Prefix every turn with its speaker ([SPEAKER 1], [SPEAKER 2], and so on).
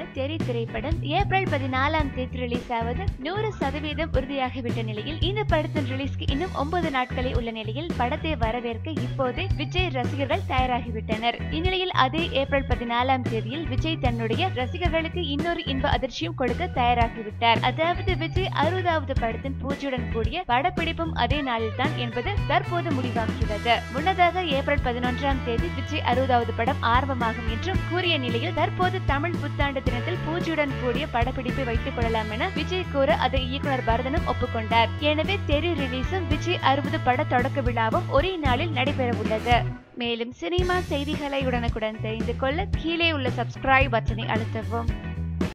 [SPEAKER 1] தெரி திரைப்படம் ஏப்ரல் பதினாலாம் தேதி ரிலீஸ் ஆவது நூறு சதவீதம் உறுதியாகிவிட்ட நிலையில் இந்த படத்தின் ரிலீஸ்க்கு இன்னும் ஒன்பது நாட்களே உள்ள நிலையில் படத்தை வரவேற்க இப்போதே விஜய் ரசிகர்கள் தயாராகிவிட்டனர் இந்நிலையில் அதே ஏப்ரல் பதினாலாம் தேதியில் விஜய் தன்னுடைய ரசிகர்களுக்கு இன்னொரு இன்ப அதிர்ச்சியும் கொடுக்க தயாராகிவிட்டார் அதாவது விஜய் அறுபதாவது படத்தின் பூஜையுடன் கூடிய படப்பிடிப்பும் அதே நாளில் தான் என்பது தற்போது முடிவாகிறது முன்னதாக ஏப்ரல் பதினொன்றாம் தேதி விஜய் அறுபதாவது படம் ஆரம்பமாகும் என்றும் கூறிய நிலையில் தற்போது தமிழ் புத்தாண்டு தினத்தில் பூஜையுடன் கூடிய படப்பிடிப்பை வைத்துக் கொள்ளலாம் என விஜய் கூற அதை இயக்குனர் பரதனும் ஒப்புக்கொண்டார் எனவே தெரி ரிலீஸும் விஜய் அறுபது பட தொடக்க விழாவும் ஒரே நாளில் நடைபெறவுள்ளது மேலும் சினிமா செய்திகளை உடனுக்குடன் தெரிந்து கொள்ள கீழே உள்ள சப்ஸ்கிரைப் பட்டனை அழுத்தவும்